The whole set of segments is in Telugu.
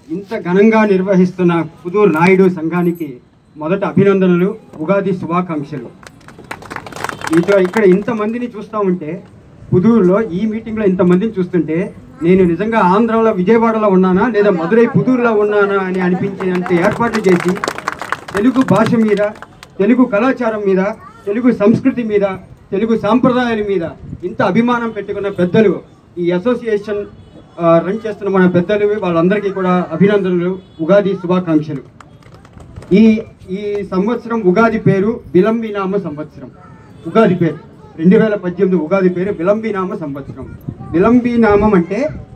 ఇంత ఘనంగా నిర్వహిస్తున్న పుదూరు నాయుడు సంఘానికి మొదట అభినందనలు ఉగాది శుభాకాంక్షలు ఇక ఇక్కడ ఇంతమందిని చూస్తూ ఉంటే పుదూరులో ఈ మీటింగ్లో ఇంతమందిని చూస్తుంటే నేను నిజంగా ఆంధ్రాలో విజయవాడలో ఉన్నానా లేదా మదురై పుదూరులో ఉన్నానా అని అనిపించేంత ఏర్పాట్లు చేసి తెలుగు భాష మీద తెలుగు కళాచారం మీద తెలుగు సంస్కృతి మీద తెలుగు సాంప్రదాయాల మీద ఇంత అభిమానం పెట్టుకున్న పెద్దలు ఈ అసోసియేషన్ ఆ, రన్ చేస్తున్న మన పెద్దలు వాళ్ళందరికీ కూడా అభినందనలు ఉగాది శుభాకాంక్షలు ఈ ఈ సంవత్సరం ఉగాది పేరు విలంబినామ సంవత్సరం ఉగాది పేరు రెండు వేల పద్దెనిమిది ఉగాది పేరు విలంబినామ సంవత్సరం విలంబినామం అంటే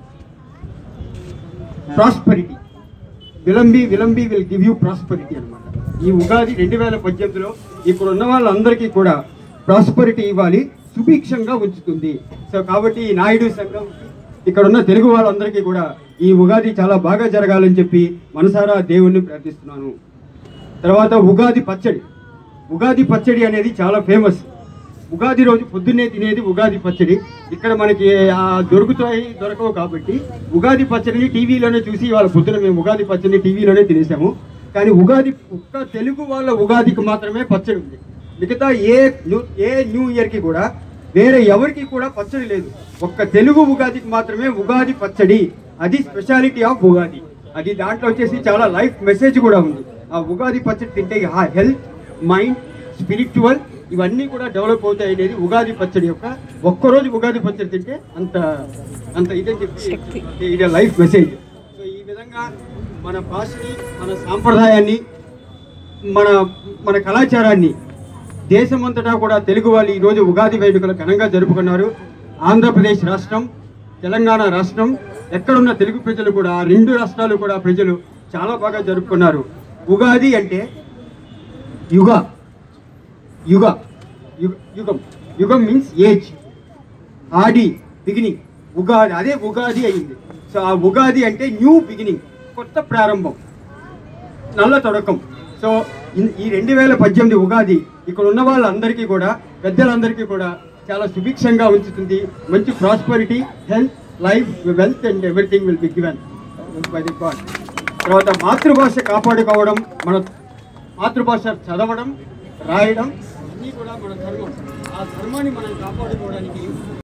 prosperity Vilambi Vilambi will give you prosperity అనమాట ఈ ఉగాది రెండు వేల పద్దెనిమిదిలో ఇక్కడ ఉన్న వాళ్ళందరికీ కూడా ప్రాస్పరిటీ ఇవ్వాలి సుభిక్షంగా ఉంచుతుంది సో కాబట్టి ఈ నాయుడు సంఘం ఇక్కడ ఉన్న తెలుగు వాళ్ళందరికీ కూడా ఈ ఉగాది చాలా బాగా జరగాలని చెప్పి మనసారా దేవుణ్ణి ప్రార్థిస్తున్నాను తర్వాత ఉగాది పచ్చడి ఉగాది పచ్చడి అనేది చాలా ఫేమస్ ఉగాది రోజు పొద్దున్నే తినేది ఉగాది పచ్చడి ఇక్కడ మనకి ఆ, దొరుకుతాయి దొరకవు కాబట్టి ఉగాది పచ్చడిని టీవీలోనే చూసి వాళ్ళ పొద్దున మేము ఉగాది పచ్చడిని టీవీలోనే తినేసాము కానీ ఉగాది ఒక్క తెలుగు వాళ్ళ ఉగాదికి మాత్రమే పచ్చడి ఉంది మిగతా ఏ న్యూ ఏ న్యూ ఇయర్కి కూడా వేరే ఎవరికి కూడా పచ్చడి లేదు ఒక్క తెలుగు ఉగాదికి మాత్రమే ఉగాది పచ్చడి అది స్పెషాలిటీ ఆఫ్ ఉగాది అది దాంట్లో వచ్చేసి చాలా లైఫ్ మెసేజ్ కూడా ఉంది ఆ ఉగాది పచ్చడి తింటే ఆ హెల్త్ మైండ్ స్పిరిచువల్ ఇవన్నీ కూడా డెవలప్ అవుతాయి అనేది ఉగాది పచ్చడి యొక్క ఒక్కరోజు ఉగాది పచ్చడి తింటే అంత అంత ఇదని చెప్పి ఇది లైఫ్ మెసేజ్ సో ఈ విధంగా మన భాషని మన సాంప్రదాయాన్ని మన మన కళాచారాన్ని దేశమంతటా కూడా తెలుగు వాళ్ళు ఈరోజు ఉగాది వేడుకలు ఘనంగా జరుపుకున్నారు ఆంధ్రప్రదేశ్ రాష్ట్రం తెలంగాణ రాష్ట్రం ఎక్కడున్న తెలుగు ప్రజలు కూడా ఆ రెండు రాష్ట్రాలు కూడా ప్రజలు చాలా బాగా జరుపుకున్నారు ఉగాది అంటే యుగ యుగ యుగ- యుగం యుగం మీన్స్ ఏజ్ ఆడి బిగినింగ్ ఉగాది అదే ఉగాది అయింది సో ఆ ఉగాది అంటే న్యూ బిగినింగ్ కొత్త ప్రారంభం నల్ల తొడకం సో ఇన్- ఈ రెండు వేల పద్దెనిమిది ఉగాది ఇక్కడ ఉన్న వాళ్ళందరికీ కూడా పెద్దలందరికీ కూడా చాలా సుభిక్షంగా ఉంచుతుంది మంచి prosperity health life wealth and everything will be given by the god తర్వాత మాతృభాష కాపాడుకోవడం మన మాతృభాష చదవడం రాయడం అన్నీ కూడా మన ధర్మం ఆ ధర్మాన్ని మనం కాపాడుకోవడానికి